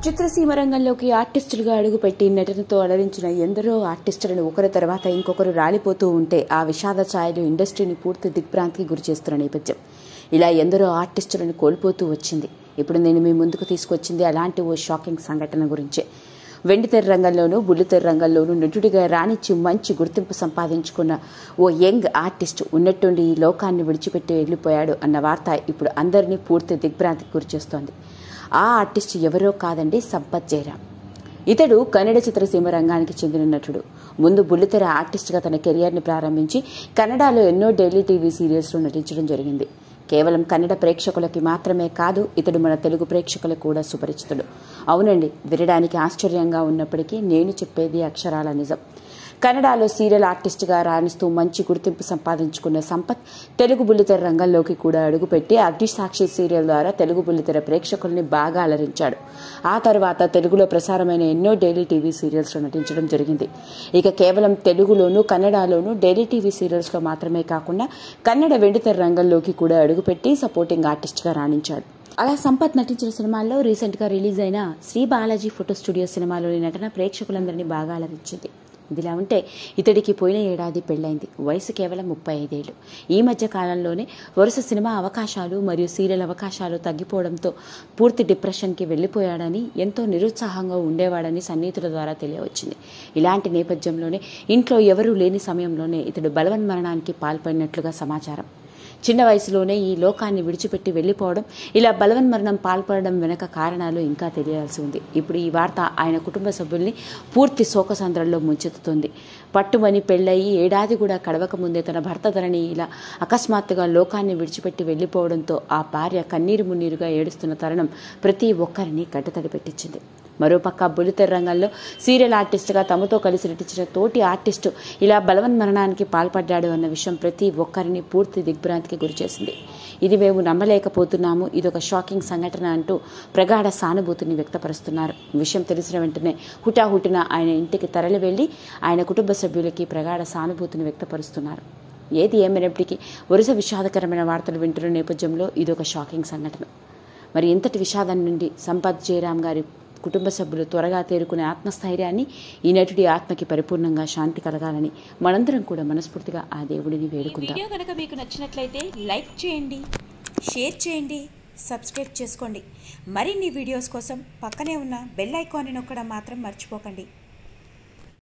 చిత్రసీమ రంగంలోకి ఆర్టిస్టులుగా అడుగుపెట్టి నటనతో అలరించిన ఎందరో ఆర్టిస్టులను ఒకరి తర్వాత ఇంకొకరు రాలిపోతూ ఉంటే ఆ విషాద ఛాయలు ఇండస్ట్రీని పూర్తి దిగ్భ్రాంతికి గురిచేస్తున్న నేపథ్యం ఇలా ఎందరో ఆర్టిస్టులను కోల్పోతూ వచ్చింది ఇప్పుడు నేను మీ ముందుకు తీసుకొచ్చింది అలాంటి ఓ షాకింగ్ సంఘటన గురించే వెండితెర రంగంలోనూ బుల్లితెర రంగంలోనూ నటుడిగా రాణించి మంచి గుర్తింపు సంపాదించుకున్న ఓ యంగ్ ఆర్టిస్ట్ ఉన్నట్టుండి ఈ లోకాన్ని విడిచిపెట్టి వెళ్ళిపోయాడు అన్న వార్త ఇప్పుడు అందరినీ పూర్తి దిగ్భ్రాంతికి గురిచేస్తోంది ఆ ఆర్టిస్ట్ ఎవరో కాదండి సంపత్ జయరాం ఇతడు కన్నడ చిత్రసీమ రంగానికి చెందిన నటుడు ముందు బుల్లితెర ఆర్టిస్ట్గా తన కెరియర్ని ప్రారంభించి కన్నడలో ఎన్నో డైలీ టీవీ సీరియల్స్లో నటించడం జరిగింది కేవలం కన్నడ ప్రేక్షకులకి మాత్రమే కాదు ఇతడు మన తెలుగు ప్రేక్షకులకు కూడా సుపరిచితుడు అవునండి వినడానికి ఆశ్చర్యంగా ఉన్నప్పటికీ నేను చెప్పేది అక్షరాల నిజం కన్నడలో సీరియల్ ఆర్టిస్ట్గా రాణిస్తూ మంచి గుర్తింపు సంపాదించుకున్న సంపత్ తెలుగు బుల్లితెర రంగంలోకి కూడా అడుగుపెట్టి అగ్నిసాక్షి సీరియల్ ద్వారా తెలుగు బుల్లితెర ప్రేక్షకుల్ని బాగా అలరించాడు ఆ తర్వాత తెలుగులో ప్రసారమైన ఎన్నో డైలీ టీవీ సీరియల్స్లో నటించడం జరిగింది ఇక కేవలం తెలుగులోనూ కన్నడలోనూ డైలీ టీవీ సీరియల్స్లో మాత్రమే కాకుండా కన్నడ వెండితెర రంగంలోకి కూడా అడుగుపెట్టి సపోర్టింగ్ ఆర్టిస్ట్గా రాణించాడు అలా సంపత్ నటించిన సినిమాల్లో రీసెంట్గా రిలీజ్ అయిన శ్రీ బాలాజీ ఫోటో స్టూడియో సినిమాలోని నటన ప్రేక్షకులందరినీ బాగా అలరించింది ఇదిలా ఉంటే ఇతడికి పోయిన ఏడాది పెళ్ళైంది వయసు కేవలం ముప్పై ఐదేళ్లు ఈ మధ్య కాలంలోనే వరుస సినిమా అవకాశాలు మరియు సీరియల్ అవకాశాలు తగ్గిపోవడంతో పూర్తి డిప్రెషన్కి వెళ్ళిపోయాడని ఎంతో నిరుత్సాహంగా ఉండేవాడని సన్నిహితుల ద్వారా తెలియవచ్చింది ఇలాంటి నేపథ్యంలోనే ఇంట్లో ఎవరూ లేని సమయంలోనే ఇతడు బలవన్మరణానికి పాల్పడినట్లుగా సమాచారం చిన్న వయసులోనే ఈ లోకాన్ని విడిచిపెట్టి వెళ్లిపోవడం ఇలా బలవన్మరణం పాల్పడడం వెనక కారణాలు ఇంకా తెలియాల్సి ఉంది ఇప్పుడు ఈ వార్త ఆయన కుటుంబ సభ్యుల్ని పూర్తి శోకసంద్రంలో ముంచెత్తుతుంది పట్టుమని పెళ్ళయి ఏడాది కూడా కడవక ముందే తన భర్త ధరని ఇలా అకస్మాత్తుగా లోకాన్ని విడిచిపెట్టి వెళ్లిపోవడంతో ఆ భార్య కన్నీరు మున్నీరుగా ఏడుస్తున్న తరుణం ప్రతి ఒక్కరిని గడ్డతడి పెట్టించింది మరోపక్క బుల్లితెర రంగంలో సీరియల్ ఆర్టిస్ట్గా తమతో కలిసి నటించిన తోటి ఆర్టిస్టు ఇలా బలవన్మరణానికి పాల్పడ్డాడు అన్న విషయం ప్రతి ఒక్కరిని పూర్తి దిగ్భ్రాంతికి గురిచేసింది ఇది మేము నమ్మలేకపోతున్నాము ఇదొక షాకింగ్ సంఘటన అంటూ ప్రగాఢ సానుభూతిని వ్యక్తపరుస్తున్నారు విషయం తెలిసిన వెంటనే హుటాహుటిన ఆయన ఇంటికి తరలి వెళ్లి ఆయన కుటుంబ సభ్యులకి ప్రగాఢ సానుభూతిని వ్యక్తపరుస్తున్నారు ఏది ఏమైనప్పటికీ వరుస విషాదకరమైన వార్తలు వింటున్న నేపథ్యంలో ఇదొక షాకింగ్ సంఘటన మరి ఇంతటి విషాదం నుండి సంపత్ జయరాం గారి కుటుంబ సభ్యులు త్వరగా తేరుకునే ఆత్మస్థైర్యాన్ని ఈ నటుడి ఆత్మకి పరిపూర్ణంగా శాంతి కలగాలని మనందరం కూడా మనస్ఫూర్తిగా ఆ దేవుడిని వేడుకుందాం వీడియో కనుక మీకు నచ్చినట్లయితే లైక్ చేయండి షేర్ చేయండి సబ్స్క్రైబ్ చేసుకోండి మరిన్ని వీడియోస్ కోసం పక్కనే ఉన్న బెల్ ఐకాన్ని నొక్కడం మాత్రం మర్చిపోకండి